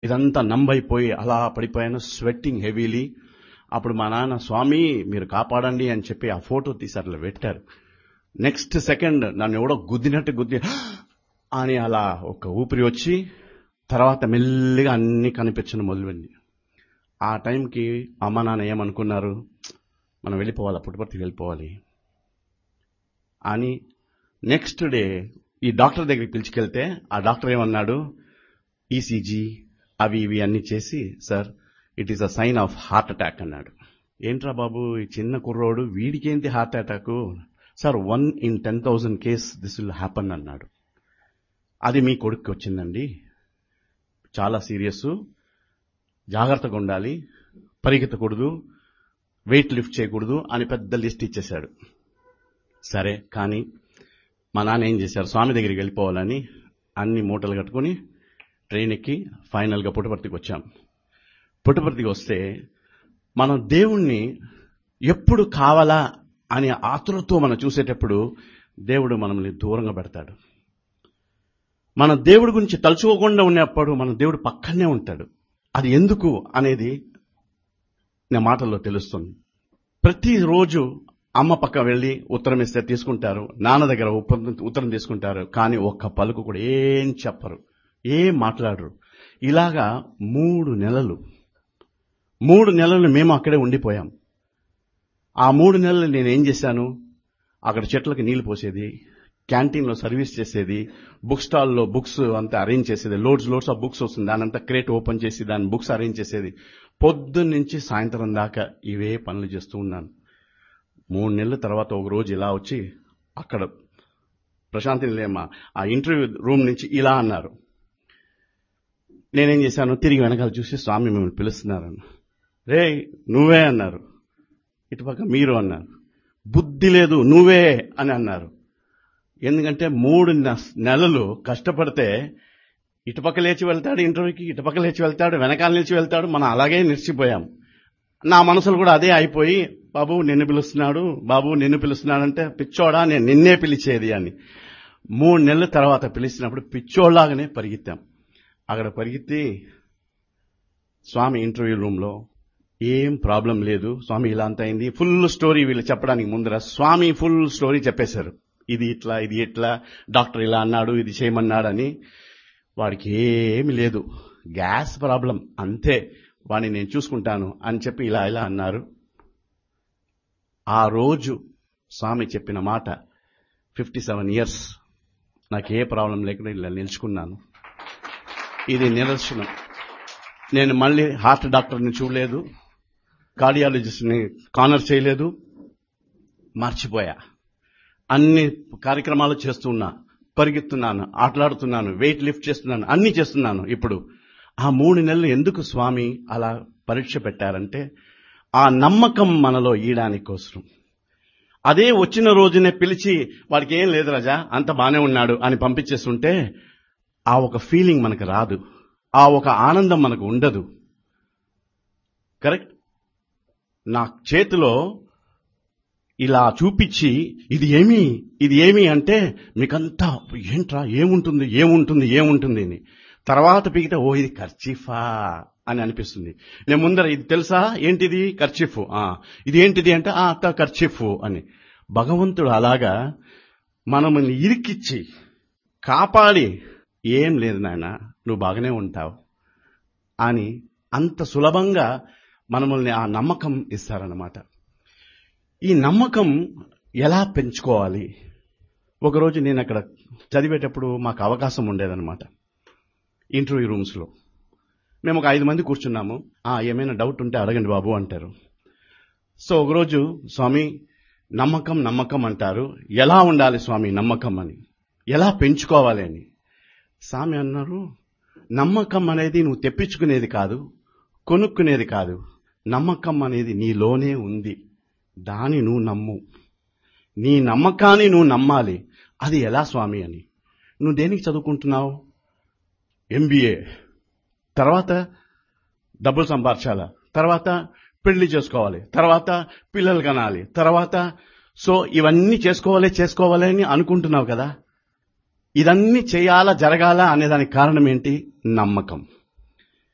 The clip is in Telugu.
ఇదంతా నంబైపోయి అలా పడిపోయాను స్వెట్టింగ్ హెవీలీ అప్పుడు మా నాన్న స్వామి మీరు కాపాడండి అని చెప్పి ఆ ఫోటో తీసి అట్లా పెట్టారు నెక్స్ట్ సెకండ్ నన్ను ఎవడో గుద్దినట్టు గుద్ది అని అలా ఒక ఊపిరి వచ్చి తర్వాత మెల్లిగా అన్ని కనిపించడం మొదలుపెంది ఆ టైంకి అమ్మ నాన్న ఏమనుకున్నారు మనం వెళ్ళిపోవాలి పుట్టుపర్తికి వెళ్ళిపోవాలి అని నెక్స్ట్ డే ఈ డాక్టర్ దగ్గరికి పిలిచికెళ్తే ఆ డాక్టర్ ఏమన్నాడు ఈసీజీ అవి ఇవి అన్ని చేసి sir it is a sign of heart attack అన్నాడు ఏంట్రా బాబు ఈ చిన్న కుర్రోడు వీడికేంటి heart attack sir one in ten thousand case this will happen అన్నాడు అది మీ కొడుక్కి వచ్చిందండి చాలా సీరియస్ జాగ్రత్తగా ఉండాలి పరిగెత్తకూడదు వెయిట్ లిఫ్ట్ చేయకూడదు అని పెద్ద లిస్ట్ ఇచ్చేశాడు సరే కానీ మా నాన్న ఏం చేశారు స్వామి దగ్గరికి వెళ్ళిపోవాలని అన్ని మూటలు కట్టుకుని ట్రైన్ ఎక్కి ఫైనల్గా పుట్టపర్తికి వచ్చాం పుట్టపర్తికి వస్తే మనం దేవుణ్ణి ఎప్పుడు కావాలా అనే ఆతురతో మనం చూసేటప్పుడు దేవుడు మనల్ని దూరంగా పెడతాడు మన దేవుడి గురించి తలుచుకోకుండా ఉన్నప్పుడు మన దేవుడు పక్కనే ఉంటాడు అది ఎందుకు అనేది నా మాటల్లో తెలుస్తుంది ప్రతిరోజు అమ్మ పక్క వెళ్ళి ఉత్తరం ఇస్తే తీసుకుంటారు నాన్న దగ్గర ఉప్ప- ఉత్తరం తీసుకుంటారు కానీ ఒక్క పలుకు కూడా ఏం చెప్పరు ఏం మాట్లాడరు ఇలాగా మూడు నెలలు మూడు నెలలు మేము అక్కడే ఉండిపోయాం ఆ మూడు నెలలు నేను ఏం చేశాను అక్కడ చెట్లకి నీళ్లు పోసేది క్యాంటీన్లో సర్వీస్ చేసేది బుక్ స్టాల్లో బుక్స్ అంతా అరేంజ్ చేసేది లోడ్స్ లోడ్స్ ఆఫ్ బుక్స్ వస్తుంది దాని అంతా క్రేట్ ఓపెన్ చేసి దాని బుక్స్ అరేంజ్ చేసేది పొద్దున్న నుంచి సాయంత్రం దాకా ఇవే పనులు చేస్తూ ఉన్నాను మూడు నెలల తర్వాత ఒక రోజు ఇలా వచ్చి అక్కడ ప్రశాంతి నిలయమ్మ ఆ ఇంటర్వ్యూ రూమ్ నుంచి ఇలా అన్నారు నేనేం చేశాను తిరిగి వెనకాల చూసి స్వామి మిమ్మల్ని పిలుస్తున్నారన్న రే నువ్వే అన్నారు ఇటుపక్క మీరు అన్నారు బుద్ధి లేదు నువ్వే అని అన్నారు ఎందుకంటే మూడు నె- నెలలు కష్టపడితే ఇటుపక్క లేచి వెళ్తాడు ఇంటర్వ్యూకి ఇటుపక్క లేచి వెళ్తాడు వెనకాల నిలిచి వెళ్తాడు మనం అలాగే నిలిచిపోయాం నా మనసులో కూడా అదే అయిపోయి బాబు నిన్ను పిలుస్తున్నాడు బాబు నిన్ను పిలుస్తున్నాడంటే పిచ్చోడా నేను నిన్నే పిలిచేది అని మూడు నెలల తర్వాత పిలిచినప్పుడు పిచ్చోళ్ళలాగానే పరిగెత్తాం అక్కడ పరిగెత్తి స్వామి ఇంటర్వ్యూ రూమ్లో ఏం ప్రాబ్లం లేదు స్వామి ఇలా అంత అయింది ఫుల్ స్టోరీ వీళ్ళు చెప్పడానికి ముందర స్వామి ఫుల్ స్టోరీ చెప్పేశారు ఇది ఇట్లా ఇది ఇట్లా డాక్టర్ ఇలా అన్నాడు ఇది చేయమన్నాడని వాడికి ఏమి లేదు గ్యాస్ ప్రాబ్లం అంతే వాడిని నేను చూసుకుంటాను అని చెప్పి ఇలా ఇలా అన్నారు ఆ రోజు స్వామి చెప్పిన మాట ఫిఫ్టీ సెవెన్ ఇయర్స్ నాకు ఏ ప్రాబ్లం లేకుండా ఇలా నిల్చుకున్నాను ఇది నిదర్శనం నేను మళ్ళీ హార్ట్ డాక్టర్ని చూడలేదు కార్డియాలజిస్ట్ని కానర్ చేయలేదు మర్చిపోయా అన్ని కార్యక్రమాలు చేస్తున్నా పరిగెత్తున్నాను ఆటలాడుతున్నాను వెయిట్ లిఫ్ట్ చేస్తున్నాను అన్ని చేస్తున్నాను ఇప్పుడు ఆ మూడు నెలలు ఎందుకు స్వామి అలా పరీక్ష పెట్టారంటే ఆ నమ్మకం మనలో ఈయడానికి కోసం అదే వచ్చిన రోజునే పిలిచి వాడికి ఏం లేదు రాజా అంత బానే ఉన్నాడు అని పంపించేస్తుంటే ఆ ఒక ఫీలింగ్ మనకు రాదు ఆ ఒక ఆనందం మనకు ఉండదు కరెక్ట్ నా చేతిలో ఇలా చూపించి ఇది ఏమి ఇది ఏమి అంటే మీకంతా ఏంట్రా ఏముంటుంది ఏముంటుంది ఏముంటుంది అని తర్వాత పీకితే ఓ ఇది ఖర్చీఫా అని అనిపిస్తుంది నేను ముందర ఇది తెలుసా ఏంటిది ఖర్చీఫ్ ఆ ఇది ఏంటిది అంటే ఆ అత్త ఖర్చీఫ్ అని భగవంతుడు అలాగా మనల్ని ఇరికిచ్చి కాపాడి ఏం లేదు నాయన నువ్వు బాగానే ఉంటావు అని అంత సులభంగా మనల్ని ఆ నమ్మకం ఇస్తారన్నమాట ఈ నమ్మకం ఎలా పెంచుకోవాలి ఒకరోజు నేను అక్కడ చదివేటప్పుడు మాకు అవకాశం ఉండేదన్నమాట ఇంటర్వ్యూ రూమ్స్లో మేము ఒక ఐదు మంది కూర్చున్నాము ఆ ఏమైనా డౌట్ ఉంటే అడగండి బాబు అంటారు సో ఒకరోజు స్వామి నమ్మకం నమ్మకం అంటారు ఎలా ఉండాలి స్వామి నమ్మకం అని ఎలా పెంచుకోవాలి అని స్వామి అన్నారు నమ్మకం అనేది నువ్వు తెప్పించుకునేది కాదు కొనుక్కునేది కాదు నమ్మకం అనేది నీలోనే ఉంది దాని నువ్వు నమ్ము నీ నమ్మకాన్ని నువ్వు నమ్మాలి అది ఎలా స్వామి అని నువ్వు దేనికి చదువుకుంటున్నావు ఎంబీఏ తర్వాత డబ్బులు సంపాదించాలా తర్వాత పెళ్లి చేసుకోవాలి తర్వాత పిల్లలు కనాలి తర్వాత సో ఇవన్నీ చేసుకోవాలి చేసుకోవాలి అని అనుకుంటున్నావు కదా ఇదన్నీ చేయాలా జరగాలా అనేదానికి కారణం ఏంటి నమ్మకం